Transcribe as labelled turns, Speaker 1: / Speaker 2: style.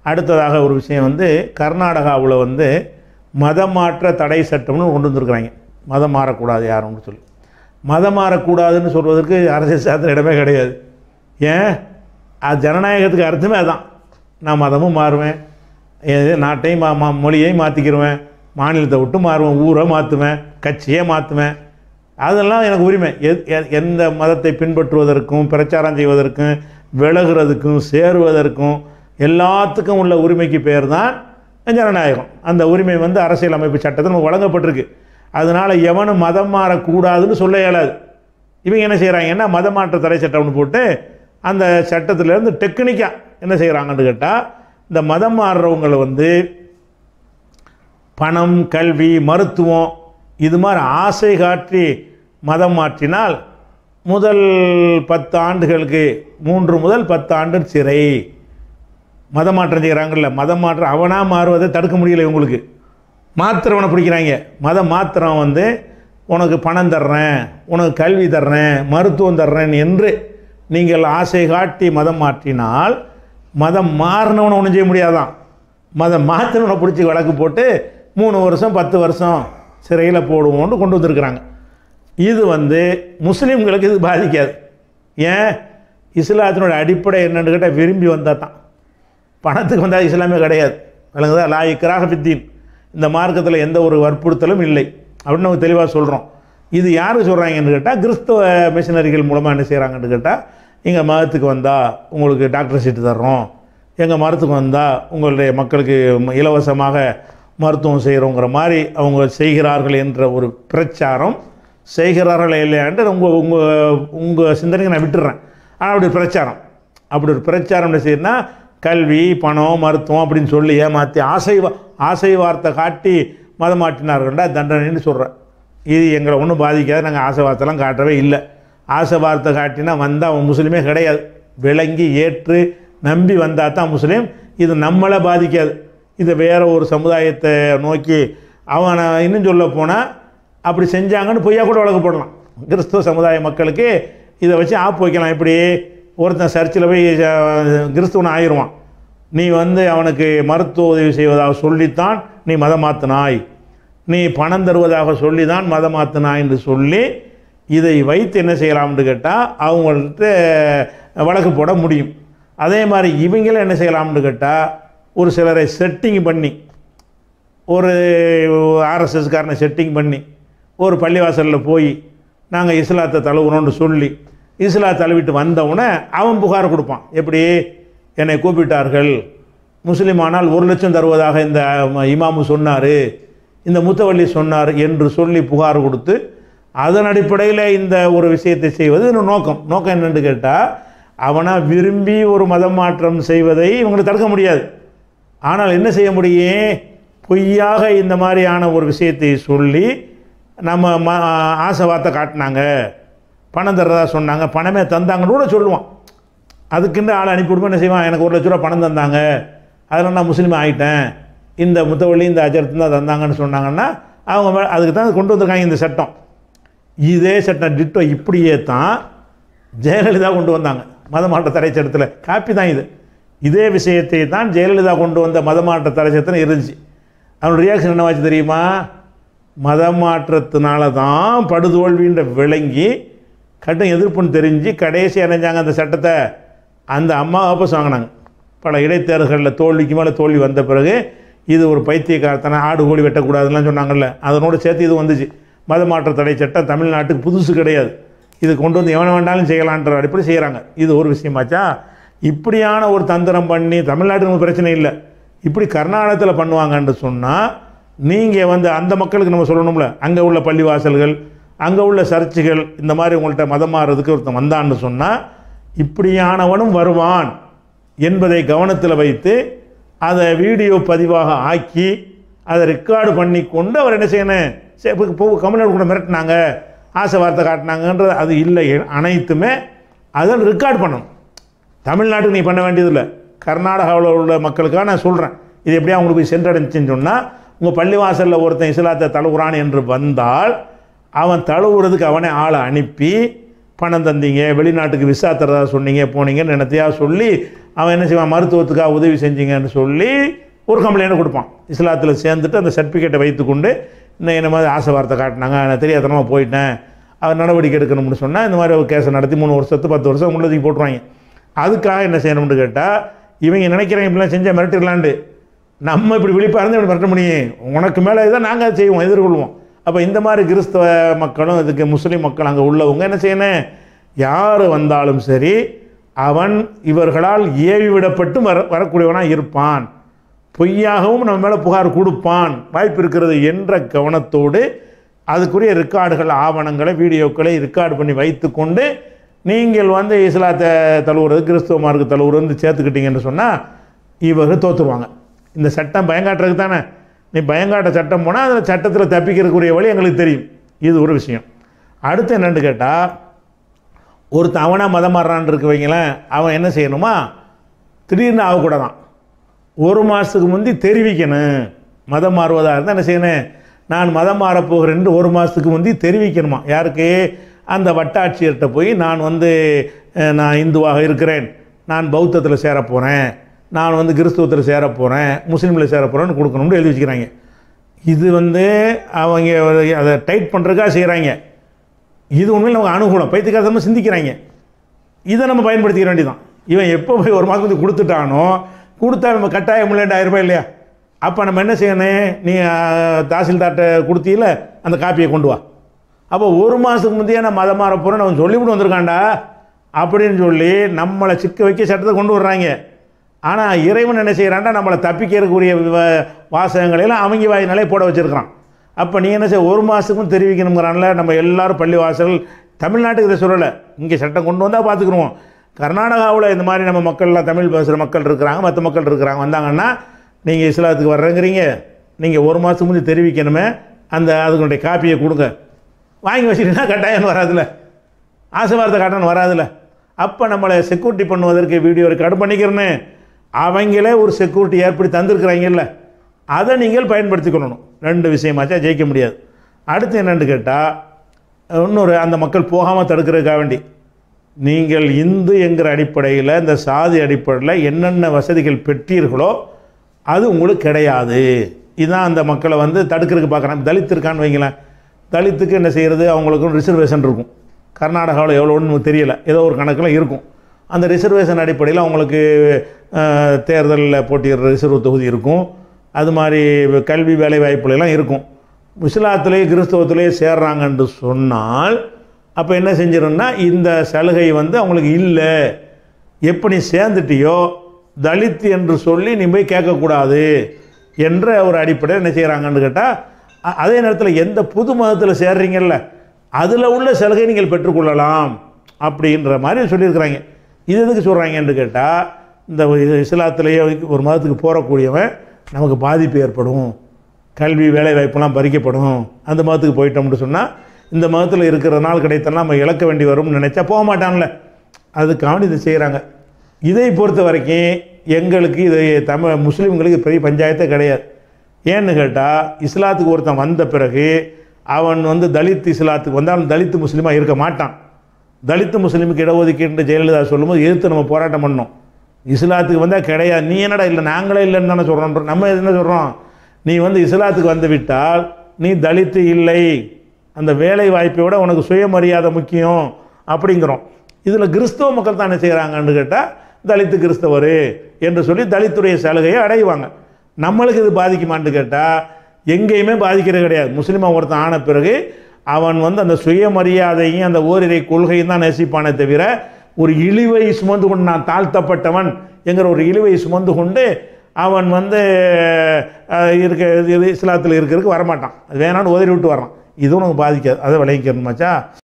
Speaker 1: அடுத்ததாக ஒரு விஷயம் வந்து கர்நாடகாவில் வந்து மதம் மாற்ற தடை சட்டம்னு கொண்டு வந்திருக்கிறாங்க மதம் மாறக்கூடாது யாரும்னு சொல்லி மதம் மாறக்கூடாதுன்னு சொல்வதற்கு அரசியல் சாஸ்திர இடமே கிடையாது ஏன் அது ஜனநாயகத்துக்கு அர்த்தமே அதான் நான் மதமும் மாறுவேன் எது நாட்டையும் மா மா- மொழியையும் மாற்றிக்கிருவேன் மாநிலத்தை விட்டு மாறுவேன் ஊரை மாற்றுவேன் கட்சியே மாற்றுவேன் அதெல்லாம் எனக்கு உரிமை எத்- எ- எந்த மதத்தை பின்பற்றுவதற்கும் பிரச்சாரம் செய்வதற்கும் விலகுறதுக்கும் சேருவதற்கும் எல்லாத்துக்கும் உள்ள உரிமைக்கு பேர் தான் ஜனநாயகம் அந்த உரிமை வந்து அரசியலமைப்பு சட்டத்தில் நமக்கு வழங்கப்பட்டிருக்கு அதனால் எவனும் மதம் மாறக்கூடாதுன்னு சொல்ல இயலாது இவங்க என்ன செய்கிறாங்கன்னா மத மாற்ற தடை சட்டம்னு போட்டு அந்த சட்டத்திலேருந்து டெக்னிக்காக என்ன செய்கிறாங்கன்னு கேட்டால் இந்த மதம் மாறுறவங்களை வந்து பணம் கல்வி மருத்துவம் இது மாதிரி ஆசை காட்டி மதம் மாற்றினால் முதல் பத்து ஆண்டுகளுக்கு மூன்று முதல் பத்து ஆண்டு சிறை மதம் மாற்றம் செய்கிறாங்கல்ல மதம் மாற்றம் அவனாக மாறுவதை தடுக்க முடியல இவங்களுக்கு மாத்திரவனை பிடிக்கிறாங்க மதம் மாத்திரம் வந்து உனக்கு பணம் தர்றேன் உனக்கு கல்வி தர்றேன் மருத்துவம் தர்றேன் என்று நீங்கள் ஆசை காட்டி மதம் மாற்றினால் மதம் மாறினவனை ஒன்றும் செய்ய முடியாதான் மதம் மாற்றினவனை பிடிச்சி வழக்கு போட்டு மூணு வருஷம் பத்து வருஷம் சிறையில் போடுவோம்னு கொண்டு வந்திருக்கிறாங்க இது வந்து முஸ்லீம்களுக்கு இது பாதிக்காது ஏன் இஸ்லாத்தினோட அடிப்படை என்னன்னு கேட்டால் விரும்பி வந்தால் தான் பணத்துக்கு வந்தால் இஸ்லாமே கிடையாது விளங்குதா லா இக்கராக பித்தீன் இந்த மார்க்கத்தில் எந்த ஒரு வற்புறுத்தலும் இல்லை அப்படின்னு நம்ம தெளிவாக சொல்கிறோம் இது யார் சொல்கிறாங்கன்னு கேட்டால் கிறிஸ்தவ மிஷினரிகள் மூலமாக என்ன செய்கிறாங்கன்னு கேட்டால் எங்கள் மதத்துக்கு வந்தால் உங்களுக்கு டாக்டர் சீட்டு தர்றோம் எங்கள் மரத்துக்கு வந்தால் உங்களுடைய மக்களுக்கு ம- இலவசமாக மருத்துவம் செய்கிறோங்கிற மாதிரி அவங்க செய்கிறார்கள் என்ற ஒரு பிரச்சாரம் செய்கிறார்கள் இல்லையான்ட்டு உங்கள் உங்கள் உங்கள் சிந்தனைக்கு நான் விட்டுறேன் ஆனால் அப்படி ஒரு பிரச்சாரம் அப்படி ஒரு பிரச்சாரம் என்ன செய்யணும்னா கல்வி பணம் மருத்துவம் அப்படின்னு சொல்லி ஏமாற்றி ஆசை வா- ஆசை வார்த்தை காட்டி மதம் மாற்றினார்கள்டா தண்டனைன்னு சொல்கிறேன் இது எங்களை ஒன்றும் பாதிக்காது நாங்கள் ஆசை வார்த்தைலாம் காட்டவே இல்லை ஆசை வார்த்தை காட்டினா வந்தால் அவன் முஸ்லீமே கிடையாது விளங்கி ஏற்று நம்பி வந்தால் தான் முஸ்லீம் இது நம்மளை பாதிக்காது இது வேற ஒரு சமுதாயத்தை நோக்கி அவனை இன்னும் சொல்ல போனால் அப்படி செஞ்சாங்கன்னு பொய்யா கூட வழக்கு போடலாம் கிறிஸ்துவ சமுதாய மக்களுக்கு இதை வச்சு ஆப்பு வைக்கலாம் இப்படி ஒருத்தன் சர்ச்சில் போய் அஹ், கிறிஸ்துவன் ஆயிடுவான் நீ வந்து அவனுக்கு மருத்துவ உதவி செய்வதாக சொல்லித்தான் நீ மதம் மாற்றினாய் நீ பணம் தருவதாக சொல்லி தான் மதம் மாற்றினாய் என்று சொல்லி இதை வைத்து என்ன செய்யலாம்னு கேட்டால் அவங்கள்ட்ட வழக்கு போட முடியும் அதே மாதிரி இவங்களும் என்ன செய்யலாம்னு கேட்டால் ஒரு சிலரை செட்டிங் பண்ணி ஒரு ஆர்எஸ்எஸ்காரனை செட்டிங் பண்ணி ஒரு பள்ளிவாசலில் போய் நாங்கள் இஸ்லாத்தை தழுவுறோம்னு சொல்லி இஸ்லா தழுவிட்டு வந்தவுடனே அவன் புகார் கொடுப்பான் எப்படி என்னை கூப்பிட்டார்கள் முஸ்லீமானால் ஒரு லட்சம் தருவதாக இந்த இமாமு சொன்னார் இந்த முத்தவள்ளி சொன்னார் என்று சொல்லி புகார் கொடுத்து அதன் அடிப்படையில் இந்த ஒரு விஷயத்தை செய்வது இன்னும் நோக்கம் நோக்கம் என்னன்னு கேட்டால் அவனா விரும்பி ஒரு மதம் மாற்றம் செய்வதை இவங்களை தடுக்க முடியாது ஆனால் என்ன செய்ய முடியும் பொய்யாக இந்த மாதிரியான ஒரு விஷயத்தை சொல்லி நம்ம ம ஆசை வார்த்தை காட்டினாங்க பணம் தர்றதா சொன்னாங்க பணமே தந்தாங்கன்னு கூட சொல்லுவான் அதுக்குன்னு ஆள் அனுப்பிவிடுமா என்ன செய்வான் எனக்கு ஒரு லட்ச ரூபா பணம் தந்தாங்க அதில் நான் முஸ்லீம் ஆகிட்டேன் இந்த முத்தவள்ளி இந்த அஜரத்து தான் தந்தாங்கன்னு சொன்னாங்கன்னா அவங்க மே- அதுக்கு தான் கொண்டு வந்திருக்காங்க இந்த சட்டம் இதே சட்டம் டிட்டோ இப்படியே தான் ஜெயலலிதா கொண்டு வந்தாங்க மதமாற்ற தடை சட்டத்தில் காப்பி தான் இது இதே விஷயத்தை தான் ஜெயலலிதா கொண்டு வந்த மதமாற்ற தடை சட்டம் இருந்துச்சு அவனோட ரியாக்ஷன் என்னவாச்சு தெரியுமா மதமாற்றத்தினால தான் படுதோல்வின்ற விளங்கி கடும் எதிர்ப்புன்னு தெரிஞ்சு கடைசி அடைஞ்சாங்க அந்த சட்டத்தை அந்த அம்மா வாபஸ் வாங்கினாங்க பல இடைத்தேர்தல்களில் தோல்விக்கு மேலே தோல்வி வந்த பிறகு இது ஒரு பைத்தியக்காரத்தனை ஆடு கோழி வெட்டக்கூடாதுலாம் சொன்னாங்கல்ல அதனோடு சேர்த்து இது வந்துச்சு மதமாற்ற தடை சட்டம் தமிழ்நாட்டுக்கு புதுசு கிடையாது இது கொண்டு வந்து எவனை வேண்டாலும் செய்யலான்ற அடிப்படை செய்கிறாங்க இது ஒரு விஷயமாச்சா இப்படியான ஒரு தந்திரம் பண்ணி தமிழ்நாட்டுக்கு நமக்கு பிரச்சனை இல்லை இப்படி கர்நாடகத்தில் பண்ணுவாங்கன்னு சொன்னால் நீங்கள் வந்து அந்த மக்களுக்கு நம்ம சொல்லணும்ல அங்கே உள்ள பள்ளிவாசல்கள் அங்கே உள்ள சர்ச்சுகள் இந்த மாதிரி உங்கள்கிட்ட மதம் மாறுறதுக்கு ஒருத்தன் வந்தான்னு சொன்னால் இப்படியானவனும் வருவான் என்பதை கவனத்தில் வைத்து அதை வீடியோ பதிவாக ஆக்கி அதை ரெக்கார்டு பண்ணி கொண்டு அவர் என்ன செய்யணும் சரி இப்போ இப்போ கமலர் கூட மிரட்டினாங்க ஆசை வார்த்தை காட்டினாங்கன்றது அது இல்லை அனைத்துமே அதை ரெக்கார்ட் பண்ணணும் தமிழ்நாட்டுக்கு நீ பண்ண வேண்டியதில்லை கர்நாடகாவில் உள்ள மக்களுக்காக நான் சொல்கிறேன் இது எப்படியா உங்களுக்கு போய் சென்றடைஞ்சுன்னு சொன்னால் உங்கள் பள்ளிவாசலில் ஒருத்தன் இஸ்லாத்தை தழுவுறான் என்று வந்தால் அவன் தழுவுறதுக்கு அவனே ஆளை அனுப்பி பணம் தந்தீங்க வெளிநாட்டுக்கு விசா தரதா சொன்னீங்க போனீங்கன்னு என்னத்தையா சொல்லி அவன் என்ன செய்வான் மருத்துவத்துக்காக உதவி செஞ்சீங்கன்னு சொல்லி ஒரு கம்ப்ளைண்ட் கொடுப்பான் இஸ்லாத்தில் சேர்ந்துட்டு அந்த சர்டிஃபிகேட்டை வைத்துக்கொண்டு இன்னும் என்ன மாதிரி ஆசை வார்த்தை காட்டினாங்க நான் தெரியாதனமாக போயிட்டேன் அவர் நடவடிக்கை எடுக்கணும்னு சொன்னால் இந்த மாதிரி ஒரு கேஸை நடத்தி மூணு வருஷத்து பத்து வருஷம் உள்ளதுக்கு போட்டுருவாங்க அதுக்காக என்ன செய்யணும்னு கேட்டால் இவங்க நினைக்கிறாங்க இப்படிலாம் செஞ்சால் மிரட்டிடலான்ட்டு நம்ம இப்படி விழிப்பாக இருந்து இப்படி மிரட்ட முடியும் உனக்கு மேலே இதை நாங்கள் செய்வோம் எதிர்கொள்வோம் அப்போ இந்த மாதிரி கிறிஸ்தவ மக்களும் இதுக்கு முஸ்லீம் மக்கள் அங்கே உள்ளவங்க என்ன செய்யணும் யார் வந்தாலும் சரி அவன் இவர்களால் ஏவி விடப்பட்டு வர வரக்கூடியவனாக இருப்பான் பொய்யாகவும் நம்ம மேலே புகார் கொடுப்பான் வாய்ப்பு இருக்கிறது என்ற கவனத்தோடு அதுக்குரிய ரெக்கார்டுகள் ஆவணங்களை வீடியோக்களை ரெக்கார்டு பண்ணி வைத்துக்கொண்டு நீங்கள் வந்து இஸ்லாத்தை தழுவுறது கிறிஸ்துவ மார்க்கு தழுவுறது சேர்த்துக்கிட்டீங்கன்னு சொன்னால் இவர்கள் தோற்றுருவாங்க இந்த சட்டம் பயங்காட்டுறதுக்கு தானே நீ பயங்காட்ட சட்டம் போனால் அதில் சட்டத்தில் தப்பிக்கிறதுக்குரிய வழி எங்களுக்கு தெரியும் இது ஒரு விஷயம் அடுத்து என்னன்னு கேட்டால் ஒருத்தன் அவனாக மதம் மாறுறான்னு இருக்கு வைங்களேன் அவன் என்ன செய்யணுமா திடீர்னு ஆகக்கூடாதான் ஒரு மாதத்துக்கு முந்தி தெரிவிக்கணும் மதம் மாறுவதாக இருந்தால் என்ன செய்யணும் நான் மதம் மாறப் போகிறேன்னு ஒரு மாதத்துக்கு முந்தி தெரிவிக்கணுமா யாருக்கு அந்த வட்டாட்சியர்கிட்ட போய் நான் வந்து அஹ், நான் இந்துவாக இருக்கிறேன் நான் பௌத்தத்தில் சேர போகிறேன் நான் வந்து கிறிஸ்துவத்தில் சேர போகிறேன் முஸ்லீமில் சேர போகிறேன்னு கொடுக்கணும்னு எழுதி வச்சுக்கிறாங்க இது வந்து அவங்க அதை டைட் பண்ணுறதுக்காக செய்கிறாங்க இது உண்மையில் நமக்கு அனுகூலம் பைத்தியக்காரத்தமாக சிந்திக்கிறாங்க இதை நம்ம பயன்படுத்திக்க வேண்டியதான் இவன் எப்போ போய் ஒரு மாதத்துக்கு கொடுத்துட்டானோ கொடுத்தா நம்ம கட்டாயம் முன்னாடி ஆயிரம் ரூபாய் இல்லையா அப்போ நம்ம என்ன செய்யணும் நீ அஹ், தாசில்தார்ட்ட கொடுத்தீல அந்த காப்பியை கொண்டு வா அப்போ ஒரு மாதத்துக்கு முந்தையே நான் மதம் மாற போகிறேன்னு அவன் சொல்லிவிட்டு வந்திருக்கான்டா அப்படின்னு சொல்லி நம்மளை சிக்க வைக்க சட்டத்தை கொண்டு வர்றாங்க ஆனால் இறைவன் என்ன செய்கிறான்டா நம்மளை தப்பிக்கிறதுக்குரிய வ- வாசகங்களையெல்லாம் அவங்க வாயினாலே போட வச்சிருக்கிறான் அப்போ நீ என்ன செய்ய ஒரு மாதத்துக்கும் தெரிவிக்கணுங்கிறான்ல நம்ம எல்லாரும் பள்ளி வாசல் தமிழ்நாட்டுக்கு இதை சொல்லலை இங்கே சட்டம் கொண்டு வந்தால் பார்த்துக்குருவோம் கர்நாடகாவில் இந்த மாதிரி நம்ம மக்கள்லாம் தமிழ் பேசுகிற மக்கள் இருக்கிறாங்க மற்ற மக்கள் இருக்கிறாங்க வந்தாங்கன்னா நீங்கள் இஸ்லாத்துக்கு வர்றேங்கிறீங்க நீங்கள் ஒரு மாதத்துக்கு முந்தைய தெரிவிக்கணுமே அந்த அதுக்குடைய காப்பியை கொடுங்க வாங்கி வச்சிட்டீங்கன்னா கட்டாயம் வராதுல்ல ஆசை வார்த்தை காட்டணும் வராதுல்ல அப்போ நம்மளை செக்யூரிட்டி பண்ணுவதற்கு வீடியோ ரெக்கார்டு பண்ணிக்கிறேன்னு அவங்களே ஒரு செக்யூரிட்டி ஏற்படுத்தி தந்திருக்கிறாங்கல்ல அதை நீங்கள் பயன்படுத்திக்கணும் ரெண்டு விஷயமாச்சா ஜெயிக்க முடியாது அடுத்து என்னன்னு கேட்டால் இன்னொரு அந்த மக்கள் போகாமல் தடுக்கிறதுக்காக வேண்டி நீங்கள் இந்து என்கிற அடிப்படையில் இந்த சாதி அடிப்படையில் என்னென்ன வசதிகள் பெற்றீர்களோ அது உங்களுக்கு கிடையாது இதுதான் அந்த மக்களை வந்து தடுக்கிறதுக்கு பார்க்குறாங்க தலித் இருக்கான்னு வைங்களேன் தலித்துக்கு என்ன செய்கிறது அவங்களுக்கும் ரிசர்வேஷன் இருக்கும் கர்நாடகாவில் எவ்வளோன்னு நமக்கு தெரியல ஏதோ ஒரு கணக்கில் இருக்கும் அந்த ரிசர்வேஷன் அடிப்படையில் அவங்களுக்கு அஹ், தேர்தலில் போட்டியிடுற ரிசர்வ் தொகுதி இருக்கும் அது மாதிரி கல்வி வேலை வாய்ப்புலாம் இருக்கும் இஸ்லாத்திலேயே கிறிஸ்தவத்திலேயே சேர்றாங்கன்னு சொன்னால் அப்போ என்ன செஞ்சிடும்னா இந்த சலுகை வந்து அவங்களுக்கு இல்லை எப்போ நீ சேர்ந்துட்டியோ தலித் என்று சொல்லி நீ போய் கேட்கக்கூடாது என்ற ஒரு அடிப்படையில் என்ன செய்கிறாங்கன்னு கேட்டால் அ- அதே நேரத்தில் எந்த புது மதத்தில் சேர்றீங்கல்ல அதில் உள்ள சலுகை நீங்கள் பெற்றுக்கொள்ளலாம் அப்படின்ற மாதிரி சொல்லியிருக்கிறாங்க இது எதுக்கு சொல்கிறாங்கன்னு கேட்டால் இந்த இஸ்லாத்திலேயே ஒரு மதத்துக்கு போகக்கூடியவன் நமக்கு பாதிப்பு ஏற்படும் கல்வி வேலை வாய்ப்பெல்லாம் பறிக்கப்படும் அந்த மதத்துக்கு போயிட்டோம்னு சொன்னால் இந்த மதத்தில் இருக்கிறதுனால கிடைத்தெல்லாம் நம்ம இழக்க வேண்டி வரும்னு நினச்சா போக மாட்டான்ல அதுக்காக இதை செய்கிறாங்க இதை பொறுத்த வரைக்கும் எங்களுக்கு இது தமிழ் முஸ்லீம்களுக்கு பெரிய பஞ்சாயத்தே கிடையாது ஏன்னு கேட்டால் இஸ்லாத்துக்கு ஒருத்தன் வந்த பிறகு அவன் வந்து தலித் இஸ்லாத்துக்கு வந்தால் தலித் முஸ்லீமாக இருக்க மாட்டான் தலித் முஸ்லீமுக்கு இடஒதுக்கீடு ஜெயலலிதா சொல்லும்போது எதிர்த்து நம்ம போராட்டம் பண்ணோம் இஸ்லாத்துக்கு வந்தால் கிடையாது நீ என்னடா இல்லை நாங்களே இல்லைன்னு தானே சொல்கிறோம் நம்ம என்ன சொல்கிறோம் நீ வந்து இஸ்லாத்துக்கு வந்து விட்டால் நீ தலித்து இல்லை அந்த வேலை வாய்ப்பை விட உனக்கு சுயமரியாதை முக்கியம் அப்படிங்கிறோம் இதில் கிறிஸ்தவ மக்கள் தான் என்ன செய்கிறாங்கன்னு கேட்டால் தலித்து கிறிஸ்தவர் என்று சொல்லி தலித்துடைய சலுகையை அடைவாங்க நம்மளுக்கு இது பாதிக்குமான்னு கேட்டால் எங்கேயுமே பாதிக்கிறது கிடையாது முஸ்லீமாக ஒருத்தன் ஆன பிறகு அவன் வந்து அந்த சுயமரியாதையும் அந்த ஓரிரை கொள்கையும் தான் நேசிப்பானே தவிர ஒரு இழிவை சுமந்து கொண்டு நான் தாழ்த்தப்பட்டவன் என்கிற ஒரு இழிவை சுமந்து கொண்டு அவன் வந்து அஹ், இருக்க இது இஸ்லாத்தில் இருக்கிறதுக்கு வரமாட்டான் அது வேணான்னு உதறி விட்டு வரான் இதுவும் நமக்கு பாதிக்காது அதை விளைவிக்கணும் மச்சா